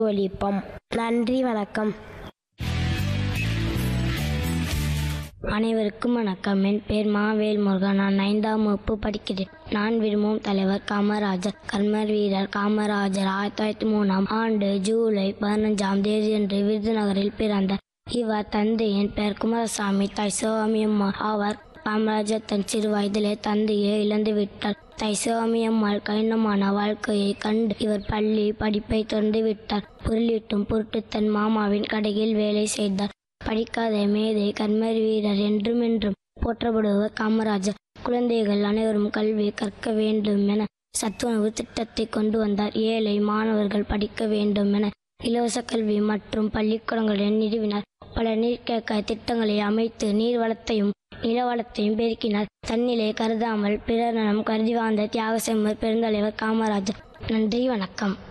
ஒலிப்போம் நன்றி வணக்கம் அனைவருக்கும் வணக்கம் என் பேர் மாவேல் முருகன் நான் ஐந்தாம் வகுப்பு படிக்கிறேன் நான் விரும்பும் தலைவர் காமராஜர் கர்மர் வீரர் காமராஜர் ஆயிரத்தி தொள்ளாயிரத்தி மூணாம் ஆண்டு ஜூலை பதினஞ்சாம் தேதியன்று விருதுநகரில் பிறந்தார் இவர் தந்தையின் பெயர் குமாரசாமி தாய் சிவகாமி அம்மா அவர் காமராஜர் தன் சிறு வயதிலே தந்தையை இழந்து விட்டார் தாய் சிவகாமி அம்மாள் கடினமான வாழ்க்கையை கண்டு இவர் பள்ளி படிப்பை தொடர்ந்து விட்டார் பொருளீட்டும் பொருட்டு தன் மாமாவின் கடையில் வேலை செய்தார் படிக்காத மேதை கர்மர் வீரர் என்றும் என்றும் போற்றப்படுவர் காமராஜர் குழந்தைகள் அனைவரும் கல்வி கற்க வேண்டும் என சத்துணவு திட்டத்தை கொண்டு வந்தார் ஏழை மாணவர்கள் படிக்க வேண்டும் என இலவச கல்வி மற்றும் பள்ளிக்கூடங்களை நிறுவினார் பல நீர்க்கேக்க திட்டங்களை அமைத்து நீர் வளத்தையும் நில வளத்தையும் பெருக்கினார் தன்னிலை கருதாமல் பிறர் நலம் கருதி வாழ்ந்த தியாக செம்மர் பெருந்தலைவர் காமராஜர் நன்றி வணக்கம்